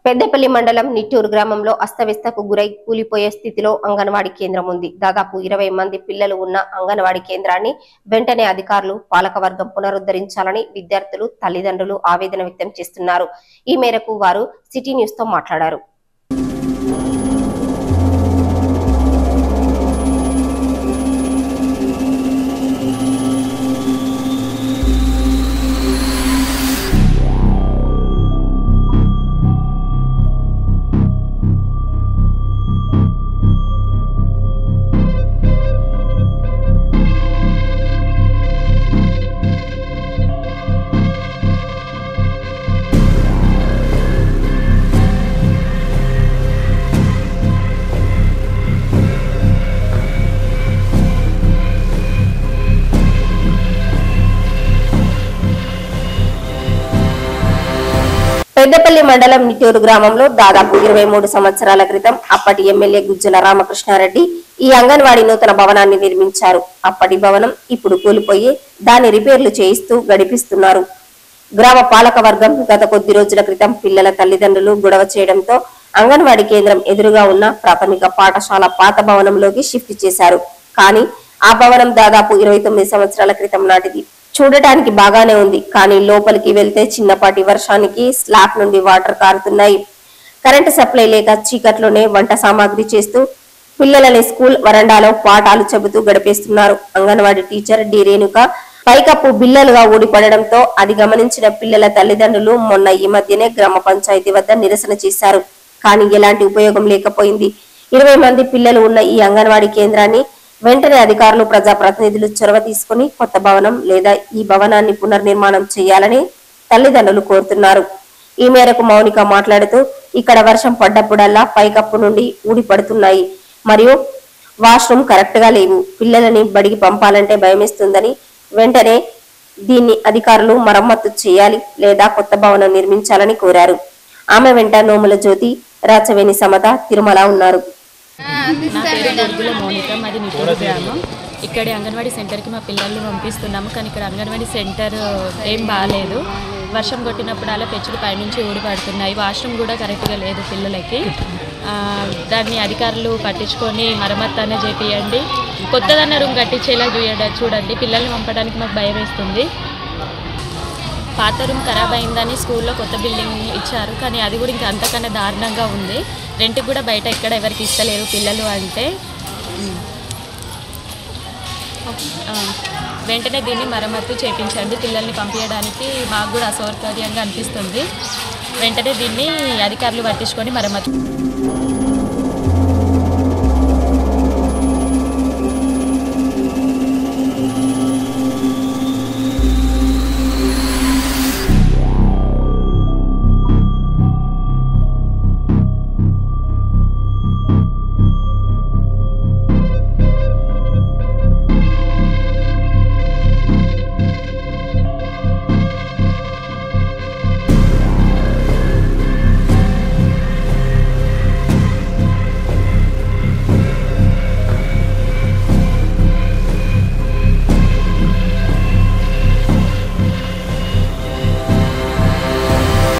పెద్దపల్లి మండలం నిట్టూరు గ్రామంలో అస్తవ్యస్తకు గురై కూలిపోయే స్థితిలో అంగన్వాడీ కేంద్రం ఉంది దాదాపు ఇరవై మంది పిల్లలు ఉన్న అంగన్వాడీ కేంద్రాన్ని వెంటనే అధికారులు పాలకవర్గం పునరుద్ధరించాలని విద్యార్థులు తల్లిదండ్రులు ఆవేదన వ్యక్తం చేస్తున్నారు ఈ మేరకు వారు సిటీ న్యూస్ తో మాట్లాడారు పెద్దపల్లి మండలం నిట్టూరు గ్రామంలో దాదాపు ఇరవై మూడు సంవత్సరాల క్రితం అప్పటి ఎమ్మెల్యే గుజ్జల రామకృష్ణారెడ్డి ఈ అంగన్వాడీ నూతన భవనాన్ని నిర్మించారు అప్పటి భవనం ఇప్పుడు కూలిపోయి దాని రిపేర్లు చేయిస్తూ గడిపిస్తున్నారు గ్రామ పాలక వర్గం గత కొద్ది రోజుల క్రితం పిల్లల తల్లిదండ్రులు గొడవ చేయడంతో అంగన్వాడీ కేంద్రం ఎదురుగా ఉన్న ప్రాథమిక పాఠశాల పాత భవనంలోకి షిఫ్ట్ చేశారు కానీ ఆ భవనం దాదాపు ఇరవై తొమ్మిది సంవత్సరాల క్రితం నాటిది చూడటానికి బాగానే ఉంది కానీ లోపలికి వెళ్తే చిన్నపాటి వర్షానికి స్లాబ్ నుండి వాటర్ కారుతున్నాయి కరెంటు సప్లై లేక చీకట్లోనే వంట సామాగ్రి చేస్తూ పిల్లలని స్కూల్ వరండాలో పాఠాలు చెబుతూ గడిపేస్తున్నారు అంగన్వాడీ టీచర్ డి రేణుక పైకప్పు బిల్లలుగా ఊడిపడడంతో అది గమనించిన పిల్లల తల్లిదండ్రులు మొన్న ఈ మధ్యనే గ్రామ పంచాయతీ వద్ద నిరసన చేశారు కానీ ఎలాంటి ఉపయోగం లేకపోయింది ఇరవై మంది పిల్లలు ఉన్న ఈ అంగన్వాడీ కేంద్రాన్ని వెంటనే అధికారులు ప్రజాప్రతినిధులు చొరవ తీసుకుని కొత్త భవనం లేదా ఈ భవనాన్ని పునర్నిర్మాణం చేయాలని తల్లిదండ్రులు కోరుతున్నారు ఈ మేరకు మౌనిక మాట్లాడుతూ ఇక్కడ వర్షం పడ్డప్పుడల్లా పైకప్పు నుండి ఊడిపడుతున్నాయి మరియు వాష్రూమ్ కరెక్ట్ గా లేవు పిల్లలని బడికి పంపాలంటే భయమేస్తుందని వెంటనే దీన్ని అధికారులు మరమ్మతు చేయాలి లేదా కొత్త భవనం నిర్మించాలని కోరారు ఆమె వెంట నోముల జ్యోతి రాచవేణి సమత తిరుమల ఉన్నారు నా పేరు గొరుగుల మౌనిక మాది నిట్టూరు గ్రామం ఇక్కడి అంగన్వాడీ సెంటర్కి మా పిల్లల్ని పంపిస్తున్నాము కానీ ఇక్కడ అంగన్వాడీ సెంటర్ ఏం బాగాలేదు వర్షం కొట్టినప్పుడు అలా పెచ్చులు పైనుంచి ఊడిపడుతున్నాయి వాష్రూమ్ కూడా కరెక్ట్గా లేదు పిల్లలకి ఆ, దాన్ని అధికారులు పట్టించుకొని మరమ్మత్తు అన్న చేపియండి కొత్తదన్న రూమ్ కట్టించేలా చూడ చూడండి పిల్లల్ని పంపడానికి మాకు భయం వేస్తుంది పాత రూమ్ ఖరాబ్ అయిందని స్కూల్లో కొత్త బిల్డింగ్ ఇచ్చారు కానీ అది కూడా ఇంకా అంతకన్నా దారుణంగా ఉంది రెంట్కి కూడా బయట ఎక్కడ ఎవరికి ఇస్తలేరు పిల్లలు అంటే ఉమ్. ఆ, వెంటనే దీన్ని మరమ్మతు చేపించండి పిల్లల్ని పంపించడానికి మాకు కూడా అసౌకర్యంగా అనిపిస్తుంది వెంటనే దీన్ని అధికారులు పట్టించుకొని మరమ్మతు